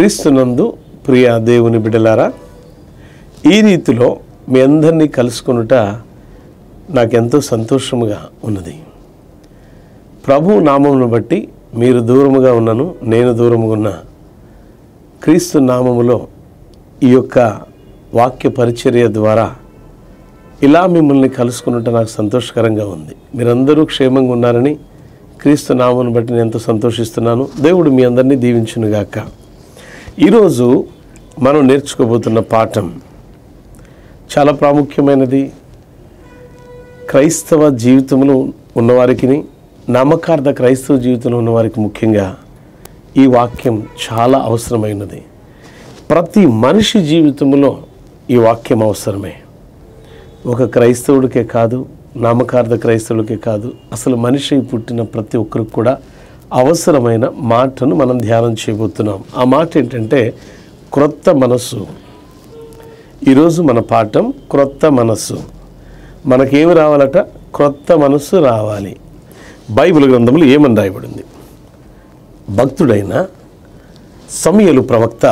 క్రీస్తునందు ప్రియ దేవుని బిడ్డలారా ఈ రీతిలో మీ అందరినీ కలుసుకొనుట నాకెంతో సంతోషముగా ఉన్నది ప్రభు నామమును బట్టి మీరు దూరముగా ఉన్నను నేను దూరముగా ఉన్నా క్రీస్తు నామములో ఈ యొక్క వాక్య పరిచర్య ద్వారా ఇలా మిమ్మల్ని కలుసుకున్నట్టు నాకు సంతోషకరంగా ఉంది మీరందరూ క్షేమంగా ఉన్నారని క్రీస్తు నామమును బట్టి నేను ఎంతో సంతోషిస్తున్నాను దేవుడు మీ అందరినీ దీవించునుగాక ఈరోజు మనం నేర్చుకోబోతున్న పాఠం చాలా ప్రాముఖ్యమైనది క్రైస్తవ జీవితంలో ఉన్నవారికి నమ్మకార్థ క్రైస్తవ జీవితంలో ఉన్నవారికి ముఖ్యంగా ఈ వాక్యం చాలా అవసరమైనది ప్రతి మనిషి జీవితంలో ఈ వాక్యం అవసరమే ఒక క్రైస్తవుడికే కాదు నామకార్థ క్రైస్తవుడికే కాదు అసలు మనిషి పుట్టిన ప్రతి ఒక్కరికి కూడా అవసరమైన మాటను మనం ధ్యానం చేయబోతున్నాం ఆ మాట ఏంటంటే క్రొత్త మనస్సు ఈరోజు మన పాఠం క్రొత్త మనస్సు మనకేమి రావాలట క్రొత్త మనస్సు రావాలి బైబిల్ గ్రంథంలో ఏమని రాయబడింది భక్తుడైన సమయలు ప్రవక్త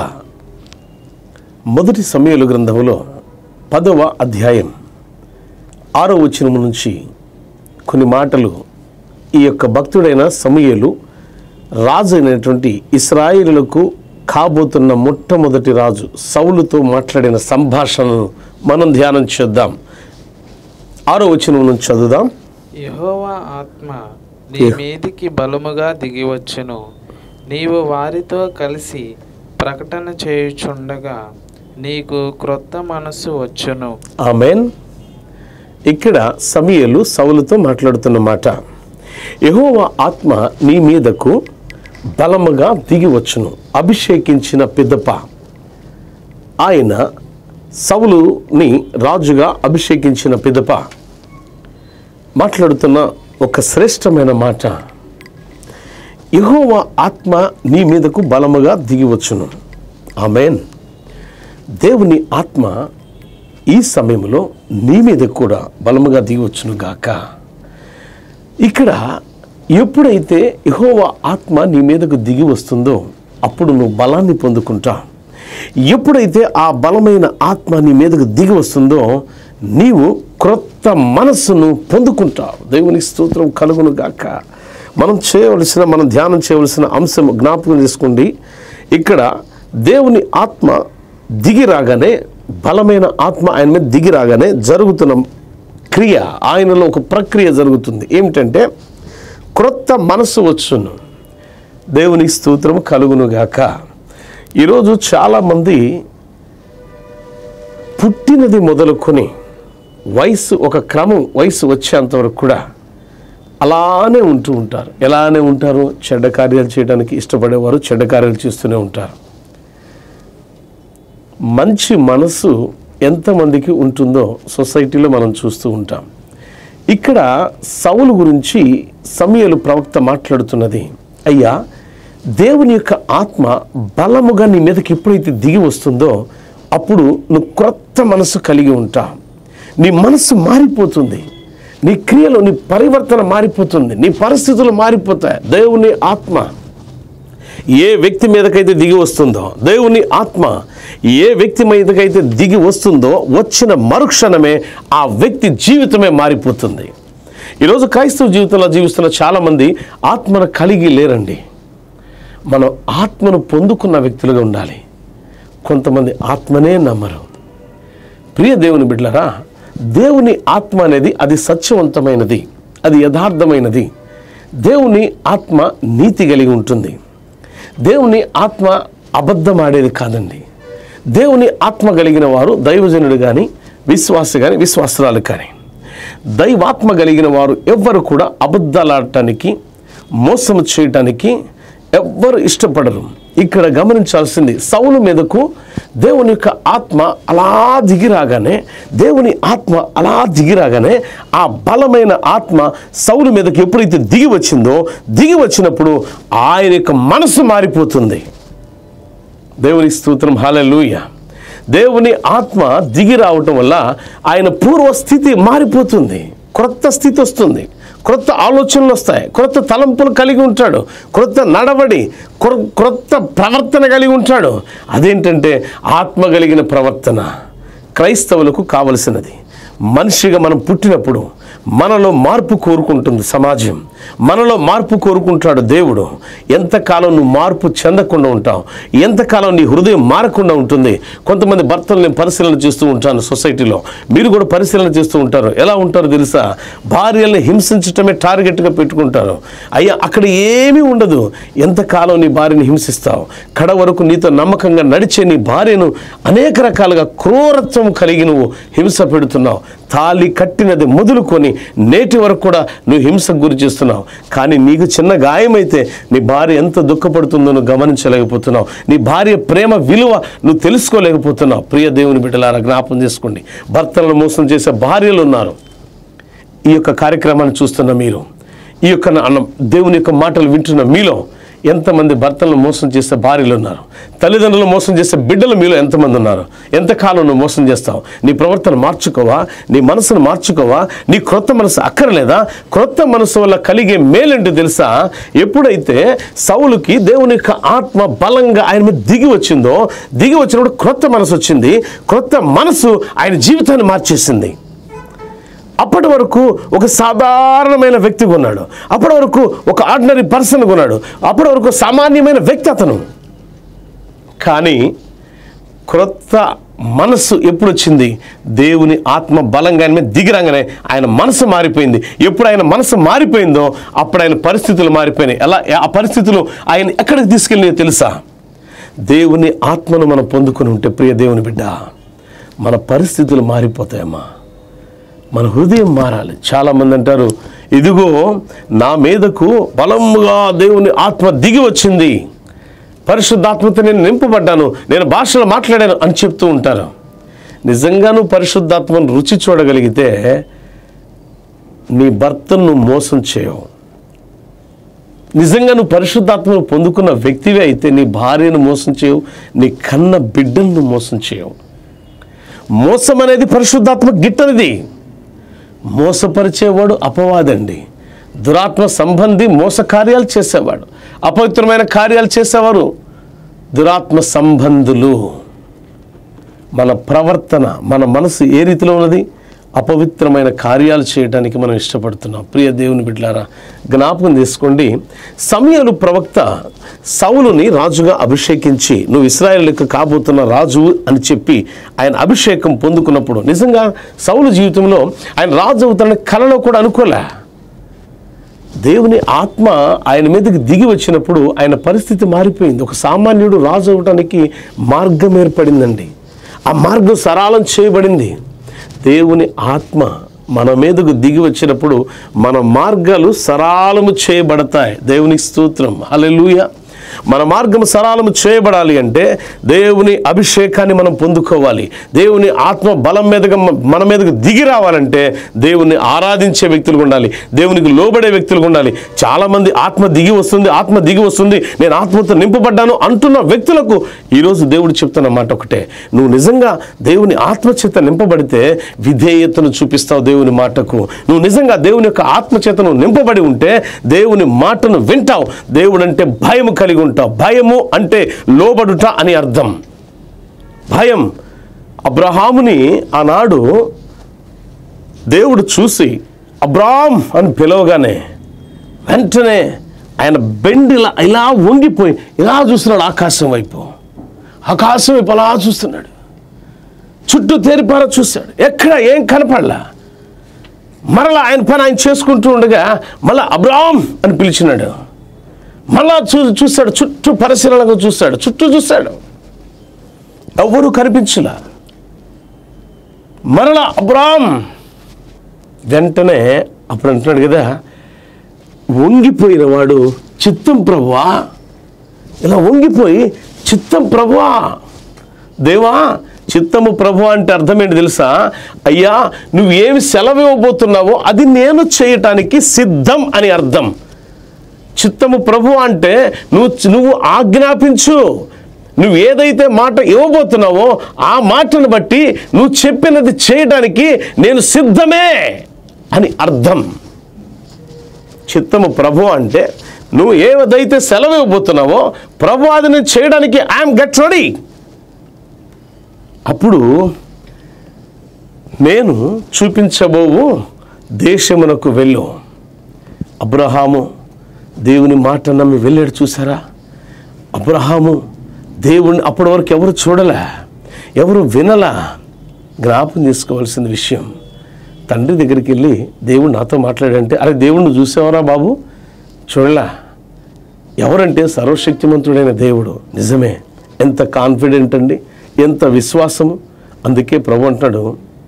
మొదటి సమయలు గ్రంథములో పదవ అధ్యాయం ఆరో వచనం నుంచి కొన్ని మాటలు ఈ యొక్క భక్తుడైన సమయలు రాజు అయినటువంటి ఇస్రాయిలులకు కాబోతున్న మొట్టమొదటి రాజు సౌలుతో మాట్లాడిన సంభాషణను మనం ధ్యానం చేద్దాం ఆరో వచనం నుంచి చదువుదాం యెహోవా ఆత్మ నీ మీదికి బలముగా దిగివచ్చును నీవు వారితో కలిసి ప్రకటన చేయుచుండగా నీకు క్రొత్త మనస్సు వచ్చును ఆమెన్ ఇక్కడ సమయలు సౌలుతో మాట్లాడుతున్న మాట యెహోవా ఆత్మ నీ మీదకు బలముగా దిగి వచ్చును అభిషేకించిన పిదప ఆయన సౌలుని రాజుగా అభిషేకించిన పిదప మాట్లాడుతున్న ఒక శ్రేష్టమైన మాట యెహోవా ఆత్మ నీ మీదకు బలముగా దిగి వచ్చును ఆమెన్ దేవుని ఆత్మ ఈ సమయంలో నీ మీద కూడా బలముగా దిగవచ్చును గాక ఇక్కడ ఎప్పుడైతే యెహోవా ఆత్మ నీ మీదకు దిగి వస్తుందో అప్పుడు నువ్వు బలాన్ని పొందుకుంటావు ఎప్పుడైతే ఆ బలమైన ఆత్మ నీ మీదకు దిగి వస్తుందో నీవు క్రొత్త మనస్సును పొందుకుంటావు దేవుని స్తోత్రం కలుగును గాక మనం చేయవలసిన మనం ధ్యానం చేయవలసిన అంశం జ్ఞాపకం చేసుకోండి ఇక్కడ దేవుని ఆత్మ దిగి రాగానే బలమైన ఆత్మ ఆయన మీద దిగి రాగానే జరుగుతున్న క్రియ ఆయనలో ఒక ప్రక్రియ జరుగుతుంది ఏమిటంటే క్రొత్త మనసు వచ్చును దేవుని స్తోత్రం కలుగునుగాక ఈరోజు చాలామంది పుట్టినది మొదలుకొని వయసు ఒక క్రమం వయసు వచ్చేంత వరకు కూడా అలానే ఉంటూ ఉంటారు ఎలానే ఉంటారు చెడ్డ కార్యాలు చేయడానికి ఇష్టపడేవారు చెడ్డ కార్యాలు చేస్తూనే ఉంటారు మంచి మనసు ఎంతమందికి ఉంటుందో సొసైటీలో మనం చూస్తూ ఉంటాం ఇక్కడ సౌలు గురించి సమయలు ప్రవక్త మాట్లాడుతున్నది అయ్యా దేవుని యొక్క ఆత్మ బలముగా నీ మీదకి ఎప్పుడైతే దిగి వస్తుందో అప్పుడు నువ్వు క్రొత్త మనసు కలిగి ఉంటావు నీ మనసు మారిపోతుంది నీ క్రియలో నీ పరివర్తన మారిపోతుంది నీ పరిస్థితులు మారిపోతాయి దేవుని ఆత్మ ఏ వ్యక్తి మీదకైతే దిగి వస్తుందో దేవుని ఆత్మ ఏ వ్యక్తి మీదకైతే దిగి వస్తుందో వచ్చిన మరుక్షణమే ఆ వ్యక్తి జీవితమే మారిపోతుంది ఈరోజు క్రైస్తవ జీవితంలో జీవిస్తున్న చాలామంది ఆత్మను కలిగి లేరండి మనం ఆత్మను పొందుకున్న వ్యక్తులుగా ఉండాలి కొంతమంది ఆత్మనే నమ్మరు ప్రియ దేవుని బిడ్డలరా దేవుని ఆత్మ అనేది అది సత్యవంతమైనది అది యథార్థమైనది దేవుని ఆత్మ నీతి కలిగి ఉంటుంది దేవుని ఆత్మ అబద్ధమాడేది కాదండి దేవుని ఆత్మ కలిగిన వారు దైవజనుడు కానీ విశ్వాస కానీ విశ్వాసరాలు కానీ దైవాత్మ కలిగిన వారు ఎవ్వరు కూడా అబద్ధాలాడటానికి మోసం చేయటానికి ఎవ్వరు ఇష్టపడరు ఇక్కడ గమనించాల్సింది సౌలు మీదకు దేవుని యొక్క ఆత్మ అలా దిగిరాగానే దేవుని ఆత్మ అలా దిగిరాగానే ఆ బలమైన ఆత్మ సౌలు మీదకి ఎప్పుడైతే దిగి వచ్చిందో దిగి వచ్చినప్పుడు ఆయన యొక్క మనసు మారిపోతుంది దేవుని స్తోత్రం హాలూయ దేవుని ఆత్మ దిగి రావటం వల్ల ఆయన పూర్వ స్థితి మారిపోతుంది క్రొత్త స్థితి వస్తుంది క్రొత్త ఆలోచనలు వస్తాయి క్రొత్త తలంపులు కలిగి ఉంటాడు క్రొత్త నడవడి క్రొ- క్రొత్త ప్రవర్తన కలిగి ఉంటాడు అదేంటంటే ఆత్మ కలిగిన ప్రవర్తన క్రైస్తవులకు కావలసినది మనిషిగా మనం పుట్టినప్పుడు మనలో మార్పు కోరుకుంటుంది సమాజం మనలో మార్పు కోరుకుంటాడు దేవుడు ఎంతకాలం నువ్వు మార్పు చెందకుండా ఉంటావు ఎంతకాలం నీ హృదయం మారకుండా ఉంటుంది కొంతమంది భర్తలు నేను పరిశీలన చేస్తూ ఉంటాను సొసైటీలో మీరు కూడా పరిశీలన చేస్తూ ఉంటారు ఎలా ఉంటారో తెలుసా భార్యల్ని హింసించటమే టార్గెట్గా పెట్టుకుంటారు అయ్యా అక్కడ ఏమీ ఉండదు ఎంతకాలం నీ భార్యని హింసిస్తావు కడ వరకు నీతో నమ్మకంగా నడిచే నీ భార్యను అనేక రకాలుగా క్రూరత్వం కలిగి నువ్వు హింస పెడుతున్నావు తాళి కట్టినది మొదలుకొని నేటి వరకు కూడా నువ్వు హింసకు గురి చేస్తున్నావు కానీ నీకు చిన్న గాయమైతే నీ భార్య ఎంత దుఃఖపడుతుందో నువ్వు గమనించలేకపోతున్నావు నీ భార్య ప్రేమ విలువ నువ్వు తెలుసుకోలేకపోతున్నావు ప్రియ దేవుని బిడ్డలారా జ్ఞాపం చేసుకోండి భర్తలను మోసం చేసే భార్యలు ఉన్నారు ఈ యొక్క కార్యక్రమాన్ని చూస్తున్న మీరు ఈ యొక్క నా- అన్న- దేవుని యొక్క మాటలు వింటున్న మీలో ఎంతమంది భర్తలను మోసం చేసే భార్యలు ఉన్నారు తల్లిదండ్రులు మోసం చేసే బిడ్డలు మీలో ఎంతమంది ఉన్నారు ఎంతకాలం నువ్వు మోసం చేస్తావు నీ ప్రవర్తన మార్చుకోవా నీ మనసును మార్చుకోవా నీ క్రొత్త మనసు అక్కర్లేదా క్రొత్త మనసు వల్ల కలిగే మేలేంటి తెలుసా ఎప్పుడైతే సౌలుకి దేవుని యొక్క ఆత్మ బలంగా ఆయన మీద దిగి వచ్చిందో దిగి వచ్చినప్పుడు క్రొత్త మనసు వచ్చింది క్రొత్త మనసు ఆయన జీవితాన్ని మార్చేసింది అప్పటి వరకు ఒక సాధారణమైన వ్యక్తి కొన్నాడు అప్పటి వరకు ఒక ఆర్డినరీ పర్సన్ కొన్నాడు అప్పటి వరకు సామాన్యమైన వ్యక్తి అతను కానీ క్రొత్త మనస్సు ఎప్పుడు వచ్చింది దేవుని ఆత్మ బలంగా ఆయన మీద దిగిరంగానే ఆయన మనసు మారిపోయింది ఎప్పుడు ఆయన మనసు మారిపోయిందో అప్పుడు ఆయన పరిస్థితులు మారిపోయినాయి ఎలా ఆ పరిస్థితులు ఆయన ఎక్కడికి తీసుకెళ్ళినాయో తెలుసా దేవుని ఆత్మను మనం పొందుకుని ఉంటే ప్రియ దేవుని బిడ్డ మన పరిస్థితులు మారిపోతాయమ్మా మన హృదయం మారాలి చాలామంది అంటారు ఇదిగో నా మీదకు బలముగా దేవుని ఆత్మ దిగి వచ్చింది పరిశుద్ధాత్మతో నేను నింపబడ్డాను నేను భాషలో మాట్లాడాను అని చెప్తూ ఉంటారు నిజంగా నువ్వు పరిశుద్ధాత్మను రుచి చూడగలిగితే నీ భర్తను నువ్వు మోసం చేయవు నిజంగా నువ్వు పరిశుద్ధాత్మను పొందుకున్న వ్యక్తివే అయితే నీ భార్యను మోసం చేయవు నీ కన్న బిడ్డలను మోసం చేయవు మోసం అనేది పరిశుద్ధాత్మ గిట్టనిది మోసపరిచేవాడు అపవాదండి దురాత్మ సంబంధి మోస కార్యాలు చేసేవాడు అపవిత్రమైన కార్యాలు చేసేవారు దురాత్మ సంబంధులు మన ప్రవర్తన మన మనసు ఏ రీతిలో ఉన్నది అపవిత్రమైన కార్యాలు చేయడానికి మనం ఇష్టపడుతున్నాం ప్రియ దేవుని బిడ్డలారా జ్ఞాపకం తీసుకోండి సమయలు ప్రవక్త సౌలుని రాజుగా అభిషేకించి నువ్వు ఇస్రాయేల్కి కాబోతున్న రాజు అని చెప్పి ఆయన అభిషేకం పొందుకున్నప్పుడు నిజంగా సౌలు జీవితంలో ఆయన రాజు అవుతాడని కలలో కూడా అనుకోలే దేవుని ఆత్మ ఆయన మీదకి దిగి వచ్చినప్పుడు ఆయన పరిస్థితి మారిపోయింది ఒక సామాన్యుడు రాజు అవడానికి మార్గం ఏర్పడిందండి ఆ మార్గం సరళం చేయబడింది దేవుని ఆత్మ మన మీదకు దిగి వచ్చినప్పుడు మన మార్గాలు సరళము చేయబడతాయి దేవునికి స్తోత్రం హల్లెలూయా మన మార్గం సరళము చేయబడాలి అంటే దేవుని అభిషేకాన్ని మనం పొందుకోవాలి దేవుని ఆత్మ బలం మీదగా మ- మన మీదకు దిగి రావాలంటే దేవుని ఆరాధించే వ్యక్తులు ఉండాలి దేవునికి లోబడే వ్యక్తులు ఉండాలి చాలామంది ఆత్మ దిగి వస్తుంది ఆత్మ దిగి వస్తుంది నేను ఆత్మతో నింపబడ్డాను అంటున్న వ్యక్తులకు ఈరోజు దేవుడు చెప్తున్న మాట ఒకటే నువ్వు నిజంగా దేవుని ఆత్మ చేత నింపబడితే విధేయతను చూపిస్తావు దేవుని మాటకు నువ్వు నిజంగా దేవుని యొక్క ఆత్మ చేత నువ్వు నింపబడి ఉంటే దేవుని మాటను వింటావు దేవుడు అంటే భయము కలిగి ఉంటావు భయము అంటే లోబడుట అని అర్థం భయం అబ్రహాముని ఆనాడు దేవుడు చూసి అబ్రామ్ అని పిలవగానే వెంటనే ఆయన బెండి ఇలా ఇలా వంగిపోయి ఇలా చూస్తున్నాడు ఆకాశం వైపు ఆకాశం వైపు అలా చూస్తున్నాడు చుట్టూ తేరిపార చూశాడు ఎక్కడ ఏం కనపడలా మరలా ఆయన పని ఆయన చేసుకుంటూ ఉండగా మళ్ళా అబ్రామ్ అని పిలిచినాడు మళ్ళా చూ చూస్తాడు చుట్టూ పరిశీలనగా చూస్తాడు చుట్టూ చూస్తాడు ఎవ్వరూ కనిపించలా మరలా అబ్రామ్ వెంటనే అప్పుడు అంటున్నాడు కదా వంగిపోయిన వాడు చిత్తం ప్రభువా ఇలా వంగిపోయి చిత్తం ప్రభువా దేవా చిత్తము ప్రభు అంటే అర్థం ఏంటి తెలుసా అయ్యా నువ్వు ఏమి సెలవు ఇవ్వబోతున్నావో అది నేను చేయటానికి సిద్ధం అని అర్థం చిత్తము ప్రభు అంటే నువ్వు నువ్వు ఆజ్ఞాపించు నువ్వు ఏదైతే మాట ఇవ్వబోతున్నావో ఆ మాటను బట్టి నువ్వు చెప్పినది చేయడానికి నేను సిద్ధమే అని అర్థం చిత్తము ప్రభు అంటే నువ్వు ఏదైతే సెలవు ఇవ్వబోతున్నావో ప్రభు అది నేను చేయడానికి ఐఎమ్ గెట్ రెడీ అప్పుడు నేను చూపించబోవు దేశమునకు వెళ్ళు అబ్రహాము దేవుని మాట నమ్మి వెళ్ళాడు చూసారా అబ్రహాము దేవుణ్ణి అప్పటి వరకు ఎవరు చూడలే ఎవరు వినలా జ్ఞాపం చేసుకోవాల్సిన విషయం తండ్రి దగ్గరికి వెళ్ళి దేవుడు నాతో మాట్లాడంటే అరే దేవుణ్ణి చూసావరా బాబు చూడలా ఎవరంటే సర్వశక్తిమంతుడైన దేవుడు నిజమే ఎంత కాన్ఫిడెంట్ అండి ఎంత విశ్వాసము అందుకే ప్రభు అంటున్నాడు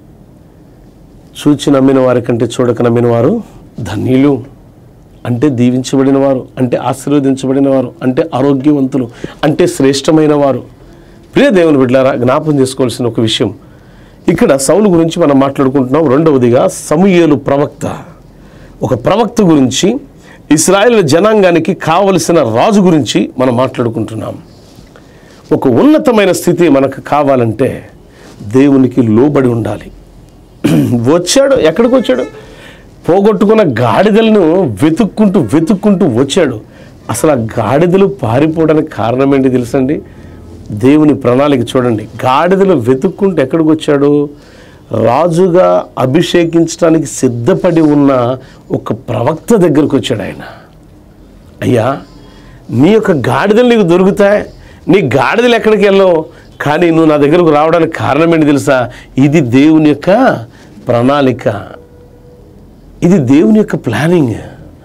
చూచి నమ్మిన వారి కంటే చూడక నమ్మిన వారు ధన్యులు అంటే దీవించబడిన వారు అంటే ఆశీర్వదించబడిన వారు అంటే ఆరోగ్యవంతులు అంటే శ్రేష్టమైన వారు ప్రియ దేవుని బిడ్డారా జ్ఞాపం చేసుకోవాల్సిన ఒక విషయం ఇక్కడ సౌలు గురించి మనం మాట్లాడుకుంటున్నాం రెండవదిగా సమూయేలు ప్రవక్త ఒక ప్రవక్త గురించి ఇస్రాయేల్ జనాంగానికి కావలసిన రాజు గురించి మనం మాట్లాడుకుంటున్నాం ఒక ఉన్నతమైన స్థితి మనకు కావాలంటే దేవునికి లోబడి ఉండాలి వచ్చాడు ఎక్కడికి వచ్చాడు పోగొట్టుకున్న గాడిదలను వెతుక్కుంటూ వెతుక్కుంటూ వచ్చాడు అసలు ఆ గాడిదలు పారిపోవడానికి కారణం ఏంటి తెలుసండి దేవుని ప్రణాళిక చూడండి గాడిదలు వెతుక్కుంటూ ఎక్కడికి వచ్చాడు రాజుగా అభిషేకించడానికి సిద్ధపడి ఉన్న ఒక ప్రవక్త దగ్గరకు వచ్చాడు ఆయన అయ్యా నీ యొక్క గాడిదలు నీకు దొరుకుతాయి నీ గాడిదలు ఎక్కడికి వెళ్ళవు కానీ నువ్వు నా దగ్గరకు రావడానికి కారణం ఏంటి తెలుసా ఇది దేవుని యొక్క ప్రణాళిక ఇది దేవుని యొక్క ప్లానింగ్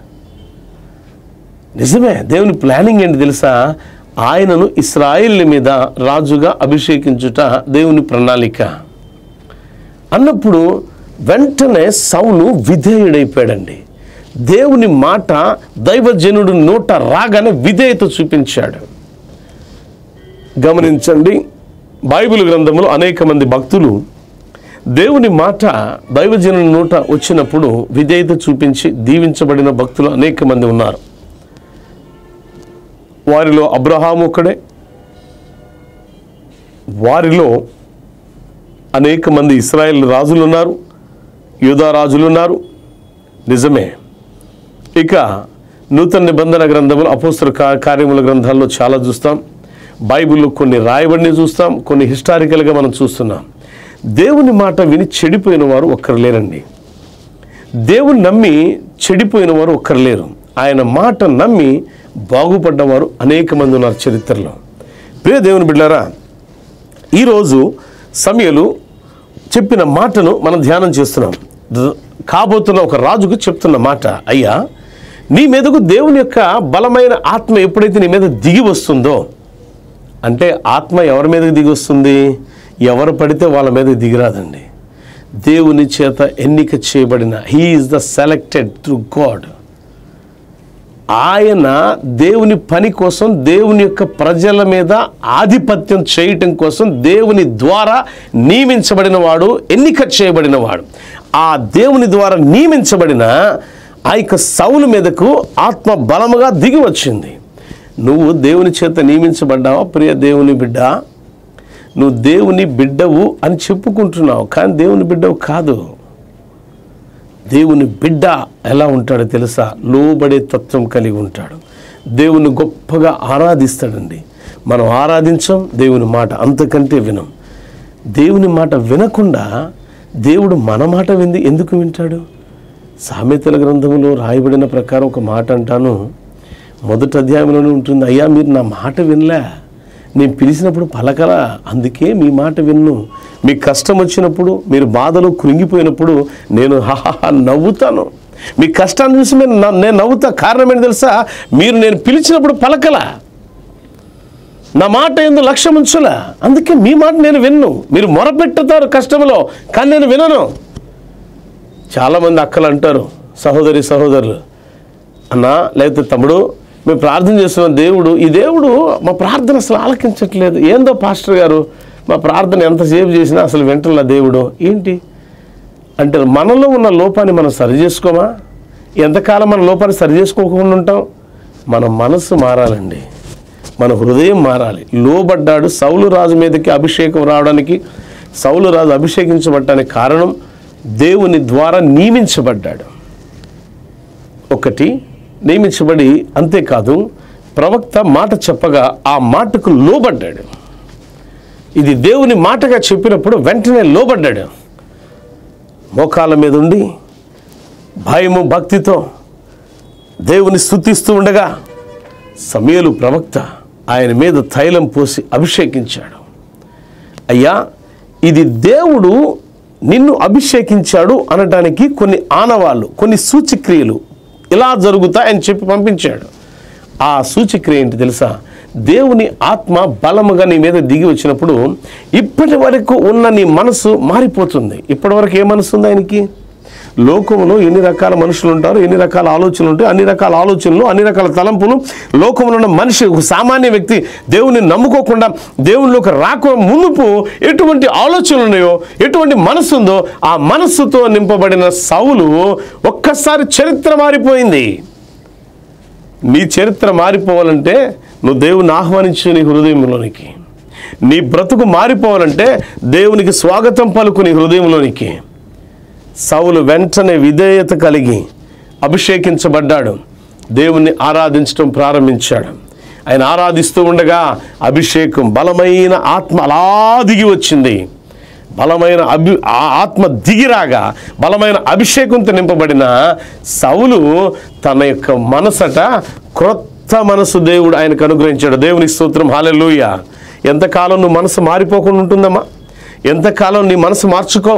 నిజమే దేవుని ప్లానింగ్ ఏంటి తెలుసా ఆయనను ఇస్రాయిల్ మీద రాజుగా అభిషేకించుట దేవుని ప్రణాళిక అన్నప్పుడు వెంటనే సౌలు విధేయుడైపోయాడండి దేవుని మాట దైవజనుడు నోట రాగానే విధేయత చూపించాడు గమనించండి బైబిల్ గ్రంథంలో అనేక మంది భక్తులు దేవుని మాట దైవజనుని నోట వచ్చినప్పుడు విధేయత చూపించి దీవించబడిన భక్తులు అనేక మంది ఉన్నారు వారిలో అబ్రహాము ఒక్కడే వారిలో అనేక మంది ఇస్రాయేల్ రాజులు ఉన్నారు యూదా రాజులు ఉన్నారు నిజమే ఇక నూతన నిబంధన గ్రంథములు అపోస్తల కా- కార్యముల గ్రంథాల్లో చాలా చూస్తాం బైబిల్లో కొన్ని రాయబడిని చూస్తాం కొన్ని హిస్టారికల్గా మనం చూస్తున్నాం దేవుని మాట విని చెడిపోయిన వారు ఒక్కరు లేరండి దేవుని నమ్మి చెడిపోయిన వారు ఒక్కరు లేరు ఆయన మాట నమ్మి బాగుపడ్డవారు అనేక మంది ఉన్నారు చరిత్రలో ప్రియ దేవుని బిడ్డారా ఈరోజు సమయలు చెప్పిన మాటను మనం ధ్యానం చేస్తున్నాం ర- కాబోతున్న ఒక రాజుకు చెప్తున్న మాట అయ్యా నీ మీదకు దేవుని యొక్క బలమైన ఆత్మ ఎప్పుడైతే నీ మీద దిగి వస్తుందో అంటే ఆత్మ ఎవరి మీదకి దిగి వస్తుంది ఎవరు పడితే వాళ్ళ మీద దిగిరాదండి దేవుని చేత ఎన్నిక చేయబడిన he is the selected through God ఆయన దేవుని పని కోసం దేవుని యొక్క ప్రజల మీద ఆధిపత్యం చేయటం కోసం దేవుని ద్వారా నియమించబడిన వాడు ఎన్నిక చేయబడిన వాడు ఆ దేవుని ద్వారా నియమించబడిన ఆ యొక్క సౌలు మీదకు ఆత్మ బలముగా దిగి వచ్చింది నువ్వు దేవుని చేత నియమించబడ్డావా ప్రియ దేవుని బిడ్డ నువ్వు దేవుని బిడ్డవు అని చెప్పుకుంటున్నావు కానీ దేవుని బిడ్డవు కాదు దేవుని బిడ్డ ఎలా ఉంటాడో తెలుసా లోబడే తత్వం కలిగి ఉంటాడు దేవుని గొప్పగా ఆరాధిస్తాడండి మనం ఆరాధించం దేవుని మాట అంతకంటే వినం దేవుని మాట వినకుండా దేవుడు మన మాట వింది ఎందుకు వింటాడు సామెతల గ్రంథంలో రాయబడిన ప్రకారం ఒక మాట అంటాను మొదటి అధ్యాయంలోనే ఉంటుంది అయ్యా మీరు నా మాట వినలే నేను పిలిచినప్పుడు పలకరా అందుకే మీ మాట విన్ను మీకు కష్టం వచ్చినప్పుడు మీరు బాధలో కృంగిపోయినప్పుడు నేను హాహా నవ్వుతాను మీ కష్టాన్ని చూసి నేను నవ్వు- నేను నవ్వుతా కారణం ఏంటి తెలుసా మీరు నేను పిలిచినప్పుడు పలకలా నా మాట ఎందు లక్ష్యం ఉంచులా అందుకే మీ మాట నేను విన్ను మీరు మొరపెట్టుతారు కష్టంలో కానీ నేను వినను చాలామంది అక్కలు అంటారు సహోదరి సహోదరులు అన్నా లేకపోతే తమ్ముడు మేము ప్రార్థన చేస్తున్నాం దేవుడు ఈ దేవుడు మా ప్రార్థన అసలు ఆలకించట్లేదు ఏందో పాస్టర్ గారు మా ప్రార్థన ఎంతసేపు చేసినా అసలు వింటలా దేవుడు ఏంటి అంటే మనలో ఉన్న లోపాన్ని మనం సరి చేసుకోమా ఎంతకాలం మన లోపాన్ని సరి చేసుకోకుండా ఉంటాం మన మనసు మారాలండి మన హృదయం మారాలి లోబడ్డాడు సౌలు రాజు మీదకి అభిషేకం రావడానికి సౌలు రాజు అభిషేకించబడటానికి కారణం దేవుని ద్వారా నియమించబడ్డాడు ఒకటి నియమించబడి అంతేకాదు ప్రవక్త మాట చెప్పగా ఆ మాటకు లోబడ్డాడు ఇది దేవుని మాటగా చెప్పినప్పుడు వెంటనే లోబడ్డాడు మోకాళ్ళ మీద ఉండి భయము భక్తితో దేవుని స్తుతిస్తూ ఉండగా సమయలు ప్రవక్త ఆయన మీద తైలం పోసి అభిషేకించాడు అయ్యా ఇది దేవుడు నిన్ను అభిషేకించాడు అనడానికి కొన్ని ఆనవాళ్ళు కొన్ని సూచక్రియలు ఇలా జరుగుతాయని చెప్పి పంపించాడు ఆ సూచక్రియ ఏంటి తెలుసా దేవుని ఆత్మ బలముగా నీ మీద దిగి వచ్చినప్పుడు ఇప్పటి వరకు ఉన్న నీ మనసు మారిపోతుంది ఇప్పటి వరకు ఏ మనసు ఉంది ఆయనకి లోకంలో ఎన్ని రకాల మనుషులు ఉంటారు ఎన్ని రకాల ఆలోచనలు ఉంటాయి అన్ని రకాల ఆలోచనలు అన్ని రకాల తలంపులు లోకంలో ఉన్న మనిషి ఒక సామాన్య వ్యక్తి దేవుని నమ్ముకోకుండా దేవునిలోకి రాక మునుపు ఎటువంటి ఆలోచనలు ఉన్నాయో ఎటువంటి మనసు ఉందో ఆ మనస్సుతో నింపబడిన సౌలు ఒక్కసారి చరిత్ర మారిపోయింది నీ చరిత్ర మారిపోవాలంటే నువ్వు దేవుని ఆహ్వానించు నీ హృదయంలోనికి నీ బ్రతుకు మారిపోవాలంటే దేవునికి స్వాగతం పలుకు నీ హృదయంలోనికి సౌలు వెంటనే విధేయత కలిగి అభిషేకించబడ్డాడు దేవుణ్ణి ఆరాధించడం ప్రారంభించాడు ఆయన ఆరాధిస్తూ ఉండగా అభిషేకం బలమైన ఆత్మ అలా దిగి వచ్చింది బలమైన అభి ఆ ఆత్మ దిగిరాగా బలమైన అభిషేకంతో నింపబడిన సౌలు తన యొక్క మనసట క్రొత్త మనసు దేవుడు ఆయనకు అనుగ్రహించాడు దేవుని స్తోత్రం హాలెలూయ ఎంతకాలం నువ్వు మనసు మారిపోకుండా ఉంటుందమ్మా ఎంతకాలం నీ మనసు మార్చుకో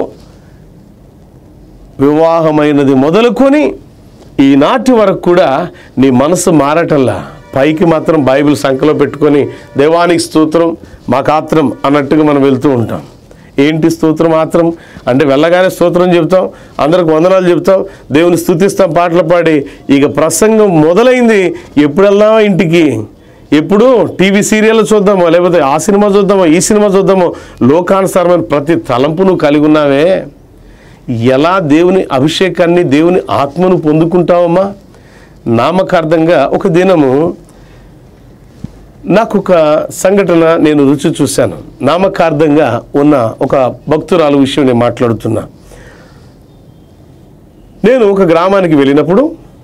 వివాహమైనది మొదలుకొని ఈనాటి వరకు కూడా నీ మనసు మారటల్లా పైకి మాత్రం బైబిల్ సంఖ్యలో పెట్టుకొని దేవానికి స్తోత్రం మాకాత్రం అన్నట్టుగా మనం వెళ్తూ ఉంటాం ఏంటి స్తోత్రం మాత్రం అంటే వెళ్ళగానే స్తోత్రం చెప్తాం అందరికి వందనాలు చెప్తాం దేవుని స్తుతిస్తాం పాటలు పాడి ఇక ప్రసంగం మొదలైంది ఎప్పుడెల్లా ఇంటికి ఎప్పుడు టీవీ సీరియల్ చూద్దామో లేకపోతే ఆ సినిమా చూద్దామో ఈ సినిమా చూద్దామో లోకానుసారమైన ప్రతి తలంపు నువ్వు కలిగి ఉన్నావే ఎలా దేవుని అభిషేకాన్ని దేవుని ఆత్మను పొందుకుంటావమ్మా నామకార్థంగా ఒక దినము నాకు ఒక సంఘటన నేను రుచి చూశాను నామకార్థంగా ఉన్న ఒక భక్తురాలు విషయం నేను మాట్లాడుతున్నా నేను ఒక గ్రామానికి వెళ్ళినప్పుడు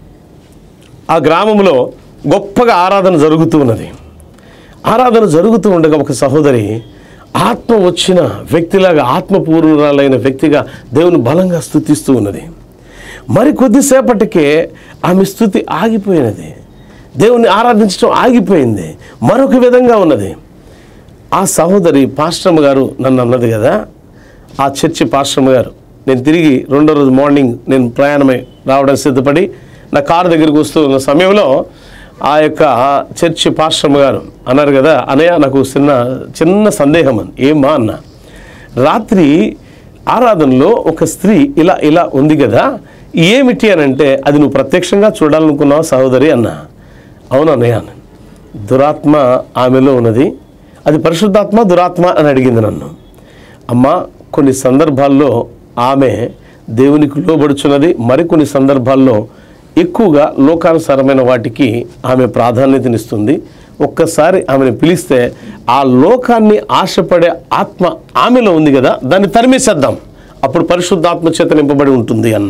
ఆ గ్రామంలో గొప్పగా ఆరాధన జరుగుతూ ఉన్నది ఆరాధన జరుగుతూ ఉండగా ఒక సహోదరి ఆత్మ వచ్చిన వ్యక్తిలాగా ఆత్మపూర్ణురాలైన వ్యక్తిగా దేవుని బలంగా స్థుతిస్తూ ఉన్నది మరి కొద్దిసేపటికే ఆమె స్థుతి ఆగిపోయినది దేవుని ఆరాధించడం ఆగిపోయింది మరొక విధంగా ఉన్నది ఆ సహోదరి పాస్టమ్ గారు నన్ను అన్నది కదా ఆ చర్చి పాస్టమ్ గారు నేను తిరిగి రెండో రోజు మార్నింగ్ నేను ప్రయాణమై రావడం సిద్ధపడి నా కారు దగ్గరికి వస్తూ ఉన్న సమయంలో ఆ యొక్క చర్చి పాస్టమ్ గారు అన్నారు కదా అనయ్య నాకు చిన్న చిన్న సందేహం అని ఏమా అన్న రాత్రి ఆరాధనలో ఒక స్త్రీ ఇలా ఇలా ఉంది కదా ఏమిటి అని అంటే అది నువ్వు ప్రత్యక్షంగా చూడాలనుకున్నావు సహోదరి అన్న అవును అన్నయ్య అన్నాను. దురాత్మ ఆమెలో ఉన్నది అది పరిశుద్ధాత్మ దురాత్మ అని అడిగింది నన్ను అమ్మ కొన్ని సందర్భాల్లో ఆమె దేవునికి లోబడుచున్నది మరికొన్ని సందర్భాల్లో ఎక్కువగా లోకానుసారమైన వాటికి ఆమె ప్రాధాన్యతనిస్తుంది ఒక్కసారి ఆమెను పిలిస్తే ఆ లోకాన్ని ఆశపడే ఆత్మ ఆమెలో ఉంది కదా దాన్ని తరిమేసేద్దాం అప్పుడు పరిశుద్ధాత్మ చేత నింపబడి ఉంటుంది అన్న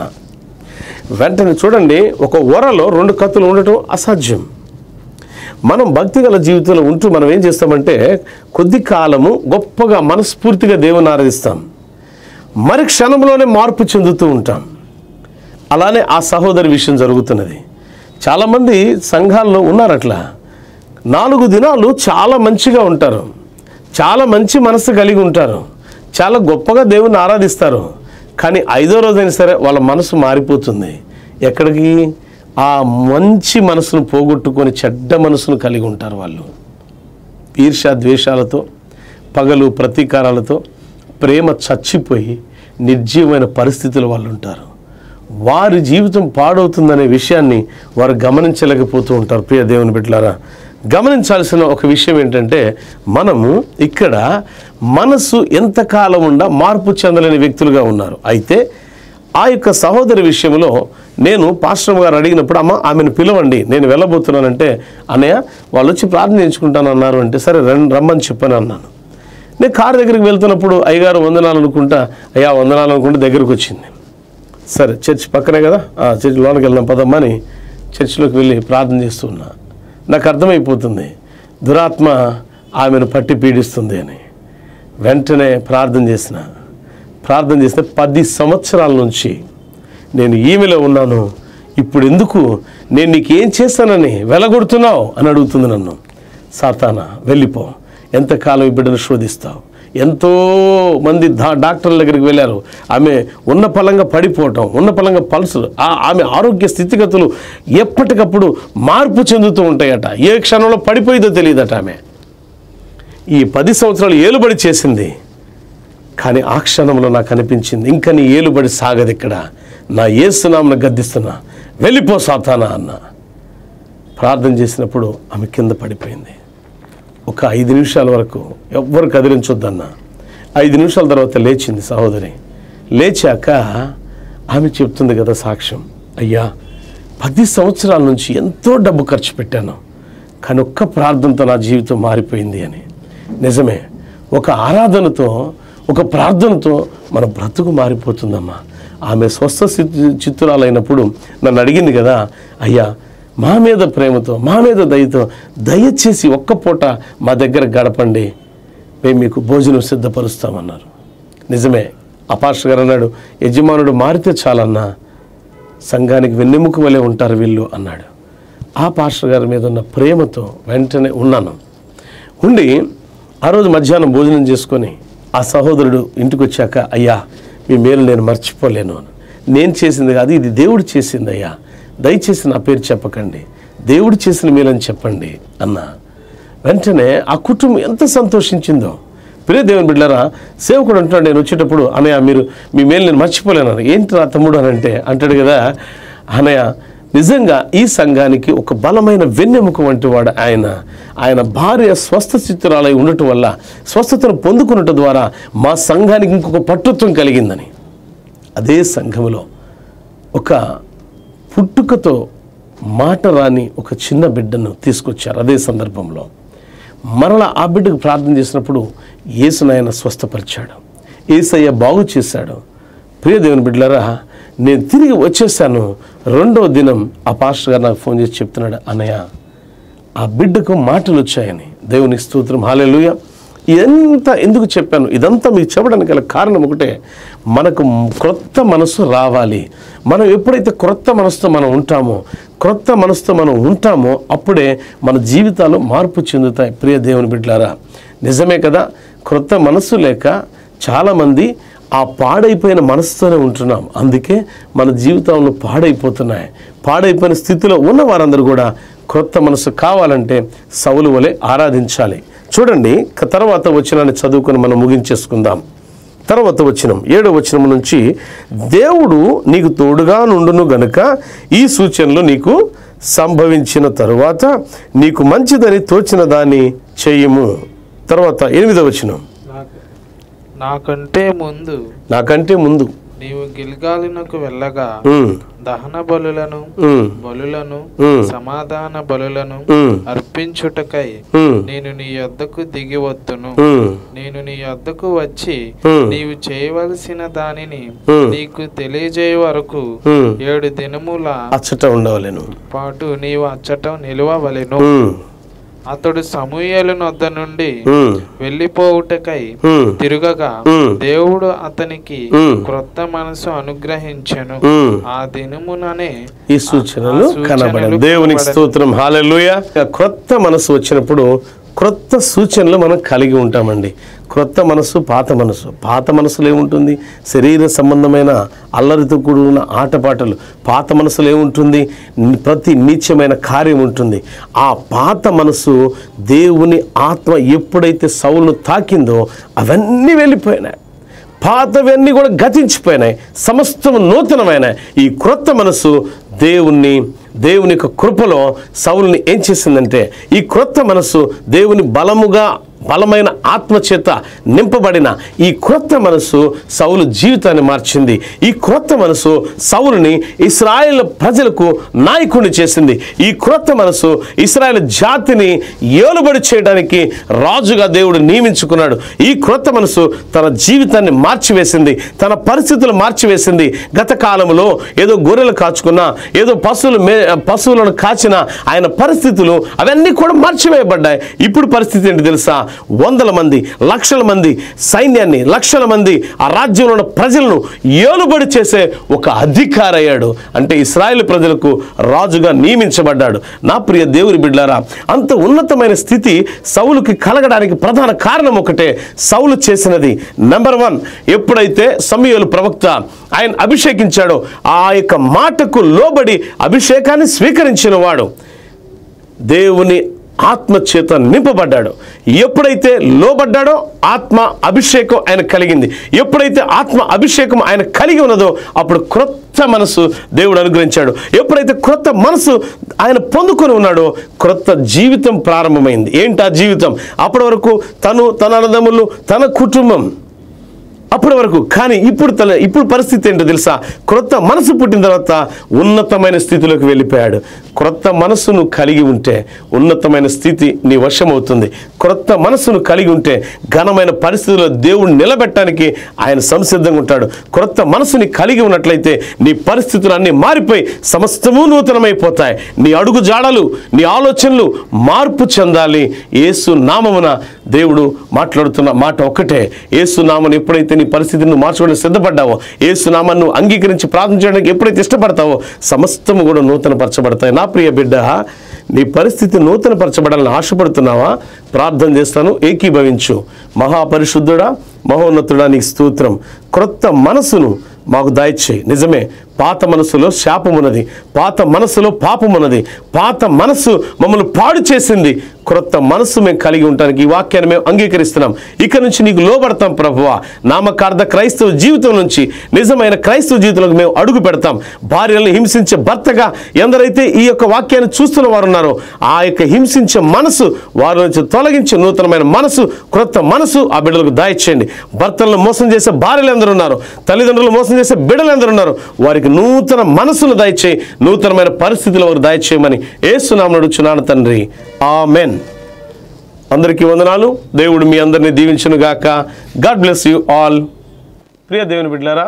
వెంటనే చూడండి ఒక వరలో రెండు కత్తులు ఉండటం అసాధ్యం మనం భక్తి గల జీవితంలో ఉంటూ మనం ఏం చేస్తామంటే కొద్ది కాలము గొప్పగా మనస్ఫూర్తిగా దేవుని ఆరాధిస్తాం మరి క్షణంలోనే మార్పు చెందుతూ ఉంటాం అలానే ఆ సహోదరి విషయం జరుగుతున్నది చాలామంది సంఘాల్లో ఉన్నారు అట్లా నాలుగు దినాలు చాలా మంచిగా ఉంటారు చాలా మంచి మనసు కలిగి ఉంటారు చాలా గొప్పగా దేవుని ఆరాధిస్తారు కానీ ఐదో రోజైనా సరే వాళ్ళ మనసు మారిపోతుంది ఎక్కడికి ఆ మంచి మనసును పోగొట్టుకొని చెడ్డ మనసును కలిగి ఉంటారు వాళ్ళు ఈర్ష్య ద్వేషాలతో పగలు ప్రతీకారాలతో ప్రేమ చచ్చిపోయి నిర్జీవమైన పరిస్థితులు వాళ్ళు ఉంటారు వారి జీవితం పాడవుతుందనే విషయాన్ని వారు గమనించలేకపోతూ ఉంటారు ప్రియ దేవుని బిడ్డలారా గమనించాల్సిన ఒక విషయం ఏంటంటే మనము ఇక్కడ మనసు ఎంతకాలం ఉండా మార్పు చెందలేని వ్యక్తులుగా ఉన్నారు అయితే ఆ యొక్క సహోదరి విషయంలో నేను పాస్టర్ గారు అడిగినప్పుడు అమ్మ ఆమెను పిలవండి నేను వెళ్ళబోతున్నానంటే అన్నయ్య వాళ్ళు వచ్చి ప్రార్థించుకుంటాను అన్నారు అంటే సరే రండి రమ్మని చెప్పని అన్నాను నేను కారు దగ్గరికి వెళ్తున్నప్పుడు అయ్యగారు వందనాలు అనుకుంటా అయ్యా వందనాలు అనుకుంటే దగ్గరకు వచ్చింది సరే చర్చ్ పక్కనే కదా ఆ చర్చ్ లోనికి వెళ్దాం పదమ్మా అని చర్చిలోకి వెళ్ళి ప్రార్థన చేస్తున్నా నాకు అర్థమైపోతుంది దురాత్మ ఆమెను పట్టి పీడిస్తుంది అని వెంటనే ప్రార్థన చేసిన ప్రార్థన చేస్తే పది సంవత్సరాల నుంచి నేను ఈమెలో ఉన్నాను ఇప్పుడు ఎందుకు నేను నీకు ఏం చేస్తానని వెలగొడుతున్నావు అని అడుగుతుంది నన్ను సాతానా వెళ్ళిపో ఎంతకాలం ఈ బిడ్డను శోధిస్తావు ఎంతో మంది డా డాక్టర్ల దగ్గరికి వెళ్ళారు ఆమె ఉన్న పలంగా పడిపోవటం ఉన్న పలంగా పల్సులు ఆ- ఆమె ఆరోగ్య స్థితిగతులు ఎప్పటికప్పుడు మార్పు చెందుతూ ఉంటాయట ఏ క్షణంలో పడిపోయిందో తెలియదట ఆమె ఈ పది సంవత్సరాలు ఏలుబడి చేసింది కానీ ఆ క్షణంలో నాకు అనిపించింది ఇంకా నీ ఏలుబడి సాగదు ఇక్కడ నా ఏసునామను గద్దిస్తున్నా వెళ్ళిపో సాతానా అన్న ప్రార్థన చేసినప్పుడు ఆమె కింద పడిపోయింది ఒక ఐదు నిమిషాల వరకు ఎవ్వరు కదిలించొద్దన్న ఐదు నిమిషాల తర్వాత లేచింది సహోదరి లేచాక ఆమె చెప్తుంది కదా సాక్ష్యం అయ్యా పది సంవత్సరాల నుంచి ఎంతో డబ్బు ఖర్చు పెట్టాను కానీ ఒక్క ప్రార్థనతో నా జీవితం మారిపోయింది అని నిజమే ఒక ఆరాధనతో ఒక ప్రార్థనతో మన బ్రతుకు మారిపోతుందమ్మా ఆమె స్వస్థ స్థితి చిత్తురాలైనప్పుడు నన్ను అడిగింది కదా అయ్యా మా మీద ప్రేమతో మా మీద దయతో దయచేసి ఒక్క పూట మా దగ్గర గడపండి మేము మీకు భోజనం సిద్ధపరుస్తామన్నారు నిజమే అపాష్ గారు అన్నాడు యజమానుడు మారితే చాలన్నా సంఘానికి వెన్నెముక వలె ఉంటారు వీళ్ళు అన్నాడు ఆ పాస్టర్ గారి మీద ఉన్న ప్రేమతో వెంటనే ఉన్నాను ఉండి ఆ రోజు మధ్యాహ్నం భోజనం చేసుకొని ఆ సహోదరుడు ఇంటికి వచ్చాక అయ్యా మీ మేలు నేను మర్చిపోలేను అని నేను చేసింది కాదు ఇది దేవుడు చేసింది అయ్యా దయచేసి నా పేరు చెప్పకండి దేవుడు చేసిన మేలని చెప్పండి అన్న వెంటనే ఆ కుటుంబం ఎంత సంతోషించిందో ప్రియ దేవుని బిడ్డలారా సేవకుడు అంటున్నాడు నేను వచ్చేటప్పుడు అనయ్య మీరు మీ మేలు నేను మర్చిపోలేను ఏంటి రా తమ్ముడు అని అంటే అంటాడు కదా అనయ్య నిజంగా ఈ సంఘానికి ఒక బలమైన వెన్నెముక వంటి వాడు ఆయన ఆయన భార్య స్వస్థ స్థితురాలై ఉండటం వల్ల స్వస్థతను పొందుకున్నట్టు ద్వారా మా సంఘానికి ఇంకొక పట్టుత్వం కలిగిందని అదే సంఘములో ఒక పుట్టుకతో మాట రాని ఒక చిన్న బిడ్డను తీసుకొచ్చారు అదే సందర్భంలో మరలా ఆ బిడ్డకు ప్రార్థన చేసినప్పుడు యేసునాయన స్వస్థపరిచాడు ఏసయ్య బాగు చేశాడు ప్రియ దేవుని బిడ్డలారా నేను తిరిగి వచ్చేసాను రెండో దినం ఆ పాస్టర్ గారు నాకు ఫోన్ చేసి చెప్తున్నాడు అన్నయ్య ఆ బిడ్డకు మాటలు వచ్చాయని దేవునికి స్తోత్రం హాలేలుయ ఇదంతా ఎందుకు చెప్పాను ఇదంతా మీకు చెప్పడానికి గల కారణం ఒకటే మనకు క్రొత్త మనసు రావాలి మనం ఎప్పుడైతే క్రొత్త మనసుతో మనం ఉంటామో క్రొత్త మనసుతో మనం ఉంటామో అప్పుడే మన జీవితాలు మార్పు చెందుతాయి ప్రియ దేవుని బిడ్డలారా నిజమే కదా క్రొత్త మనసు లేక చాలామంది ఆ పాడైపోయిన మనసుతోనే ఉంటున్నాం అందుకే మన జీవితంలో పాడైపోతున్నాయి పాడైపోయిన స్థితిలో ఉన్న వారందరూ కూడా క్రొత్త మనసు కావాలంటే సవులు వలె ఆరాధించాలి చూడండి క- తర్వాత వచ్చినాన్ని చదువుకొని మనం ముగించేసుకుందాం తర్వాత వచనం ఏడో వచనం నుంచి దేవుడు నీకు తోడుగా నుండును గనుక ఈ సూచనలు నీకు సంభవించిన తరువాత నీకు మంచిదని తోచిన దాన్ని చెయ్యము తర్వాత ఎనిమిదో వచనం నాకు నాకంటే ముందు నాకంటే ముందు నీవు గిల్గాలునకు వెళ్ళగా ఉమ్, దహన బలులను ఉమ్, బలులను ఉమ్, సమాధాన బలులను ఉమ్, అర్పించుటకై ఉమ్, నేను నీ యొద్దకు దిగి వత్తును ఉమ్, నేను నీ యొద్దకు వచ్చి ఉమ్, నీవు చేయవలసిన దానిని ఉమ్. నీకు తెలియజేయ వరకు ఉమ్. ఏడు దినముల అచ్చట ఉండవలేను పాటు నీవు అచ్చట నిలువవలెను ఉమ్, అతడు సమూయేలు నొద్ద నుండి ఉమ్, వెళ్ళిపోవుటకై ఉమ్, తిరుగగా ఉమ్, దేవుడు అతనికి ఉమ్. క్రొత్త మనసు అనుగ్రహించెను ఉమ్. ఆ దినముననే ఈ సూచనలు ఆ సూచనలు కనబడను దేవునికి కనబడను. స్తోత్రం హాలెలూయ క్రొత్త మనసు వచ్చినప్పుడు క్రొత్త సూచనలు మనం కలిగి ఉంటామండి క్రొత్త మనసు పాత మనసు పాత మనసులో ఏముంటుంది శరీర సంబంధమైన అల్లరితో కూడిన ఆటపాటలు పాత మనసులో ఏముంటుంది ని- ప్రతి నీచమైన కార్యం ఉంటుంది ఆ పాత మనసు దేవుని ఆత్మ ఎప్పుడైతే సౌలును తాకిందో అవన్నీ వెళ్ళిపోయినాయి పాతవన్నీ కూడా గతించిపోయినాయి సమస్తం నూతనమైన ఈ క్రొత్త మనసు దేవుణ్ణి దేవుని యొక్క కృపలో సౌలుని ఏం చేసిందంటే ఈ క్రొత్త మనసు దేవుని బలముగా బలమైన ఆత్మ చేత నింపబడిన ఈ క్రొత్త మనసు సౌలు జీవితాన్ని మార్చింది ఈ క్రొత్త మనసు సౌలుని ఇస్రాయేల్ ప్రజలకు నాయకుడిని చేసింది ఈ క్రొత్త మనసు ఇస్రాయేల్ జాతిని ఏలుబడి చేయడానికి రాజుగా దేవుడు నియమించుకున్నాడు ఈ క్రొత్త మనసు తన జీవితాన్ని మార్చివేసింది తన పరిస్థితులు మార్చివేసింది గత కాలంలో ఏదో గొర్రెలు కాచుకున్నా ఏదో పశువులు మే పశువులను కాచిన ఆయన పరిస్థితులు అవన్నీ కూడా మార్చివేయబడ్డాయి ఇప్పుడు పరిస్థితి ఏంటి తెలుసా వందల మంది లక్షల మంది సైన్యాన్ని లక్షల మంది ఆ రాజ్యంలో ఉన్న ప్రజలను ఏలుబడి చేసే ఒక అధికారి అయ్యాడు అంటే ఇస్రాయేల్ ప్రజలకు రాజుగా నియమించబడ్డాడు నా ప్రియ దేవుని బిడ్డారా అంత ఉన్నతమైన స్థితి సౌలుకి కలగడానికి ప్రధాన కారణం ఒకటే సౌలు చేసినది నెంబర్ వన్ ఎప్పుడైతే సమయలు ప్రవక్త ఆయన అభిషేకించాడో ఆ యొక్క మాటకు లోబడి అభిషేకాన్ని స్వీకరించిన వాడు దేవుని ఆత్మ చేత నింపబడ్డాడు ఎప్పుడైతే లోబడ్డాడో ఆత్మ అభిషేకం ఆయన కలిగింది ఎప్పుడైతే ఆత్మ అభిషేకం ఆయన కలిగి ఉన్నదో అప్పుడు క్రొత్త మనసు దేవుడు అనుగ్రహించాడు ఎప్పుడైతే క్రొత్త మనసు ఆయన పొందుకొని ఉన్నాడో క్రొత్త జీవితం ప్రారంభమైంది ఏంటి ఆ జీవితం అప్పటి వరకు తను తన అన్నదమ్ములు తన కుటుంబం అప్పటి వరకు కానీ ఇప్పుడు తన ఇప్పుడు పరిస్థితి ఏంటో తెలుసా క్రొత్త మనసు పుట్టిన తర్వాత ఉన్నతమైన స్థితిలోకి వెళ్ళిపోయాడు క్రొత్త మనసును కలిగి ఉంటే ఉన్నతమైన స్థితి నీ వశం అవుతుంది క్రొత్త మనసును కలిగి ఉంటే ఘనమైన పరిస్థితుల్లో దేవుడు నిలబెట్టడానికి ఆయన సంసిద్ధంగా ఉంటాడు క్రొత్త మనసుని కలిగి ఉన్నట్లయితే నీ పరిస్థితులు అన్నీ మారిపోయి సమస్తము నూతనమైపోతాయి నీ అడుగు జాడలు నీ ఆలోచనలు మార్పు చెందాలి యేసు నామమున దేవుడు మాట్లాడుతున్న మాట ఒక్కటే యేసు నామను ఎప్పుడైతే నీ పరిస్థితిని నువ్వు మార్చుకోవడానికి సిద్ధపడ్డావో యేసు నామాన్ని నువ్వు అంగీకరించి ప్రార్థన చేయడానికి ఎప్పుడైతే ఇష్టపడతావో సమస్తము కూడా నూతనపరచబడతాయి నా ప్రియ బిడ్డ నీ పరిస్థితి నూతనపరచబడాలని ఆశపడుతున్నావా ప్రార్థన చేస్తాను ఏకీభవించు మహాపరిశుద్ధుడా మహోన్నతుడా నీకు స్తోత్రం క్రొత్త మనసును మాకు దయచేయి నిజమే పాత మనసులో శాపమున్నది పాత మనసులో పాపమున్నది పాత మనసు మమ్మల్ని పాడు చేసింది క్రొత్త మనసు మేము కలిగి ఉండటానికి ఈ వాక్యాన్ని మేము అంగీకరిస్తున్నాం ఇక నుంచి నీకు లోబడతాం ప్రభువా నామకార్థ క్రైస్తవ జీవితం నుంచి నిజమైన క్రైస్తవ జీవితంలోకి మేము అడుగు పెడతాం భార్యలను హింసించే భర్తగా ఎందరైతే ఈ యొక్క వాక్యాన్ని చూస్తున్న వారు ఉన్నారో ఆ యొక్క హింసించే మనసు వారి నుంచి తొలగించి నూతనమైన మనసు క్రొత్త మనసు ఆ బిడ్డలకు దాయిచ్చేయండి భర్తలను మోసం చేసే భార్యలు ఎందరు ఉన్నారు తల్లిదండ్రులు మోసం చేసే బిడ్డలు ఎందరు ఉన్నారు వారికి నూతన మనసును దయచేయి నూతనమైన పరిస్థితులు వారు దయచేయమని ఏసునామను అడుగుచున్నాను తండ్రి ఆమెన్ అందరికీ వందనాలు దేవుడు మీ అందరినీ దీవించును గాక గాడ్ బ్లెస్ యూ ఆల్ ప్రియ దేవుని బిడ్డలారా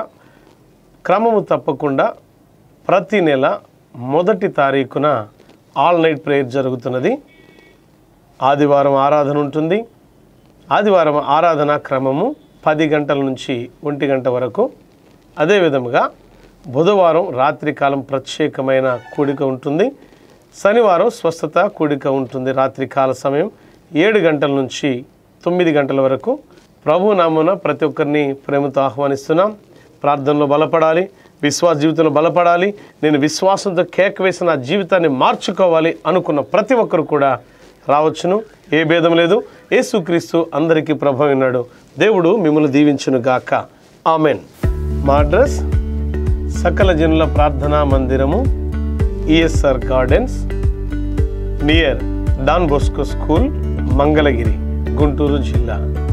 క్రమము తప్పకుండా ప్రతి నెల మొదటి తారీఖున ఆల్ నైట్ ప్రేయర్ జరుగుతున్నది ఆదివారం ఆరాధన ఉంటుంది ఆదివారం ఆరాధన క్రమము పది గంటల నుంచి ఒంటి గంట వరకు అదేవిధముగా బుధవారం రాత్రికాలం ప్రత్యేకమైన కూడిక ఉంటుంది శనివారం స్వస్థత కూడిక ఉంటుంది రాత్రికాల సమయం ఏడు గంటల నుంచి తొమ్మిది గంటల వరకు ప్రభు నామున ప్రతి ఒక్కరిని ప్రేమతో ఆహ్వానిస్తున్నాం ప్రార్థనలో బలపడాలి విశ్వాస జీవితంలో బలపడాలి నేను విశ్వాసంతో కేక వేసి నా జీవితాన్ని మార్చుకోవాలి అనుకున్న ప్రతి ఒక్కరు కూడా రావచ్చును ఏ భేదం లేదు యేసుక్రీస్తు అందరికీ ప్రభు ఉన్నాడు దేవుడు మిమ్మల్ని దీవించును గాక ఆమెన్ మా అడ్రస్ సకల జనుల ప్రార్థనా మందిరము ESR gardens near Don Bosco school Mangalagiri Guntur జిల్లా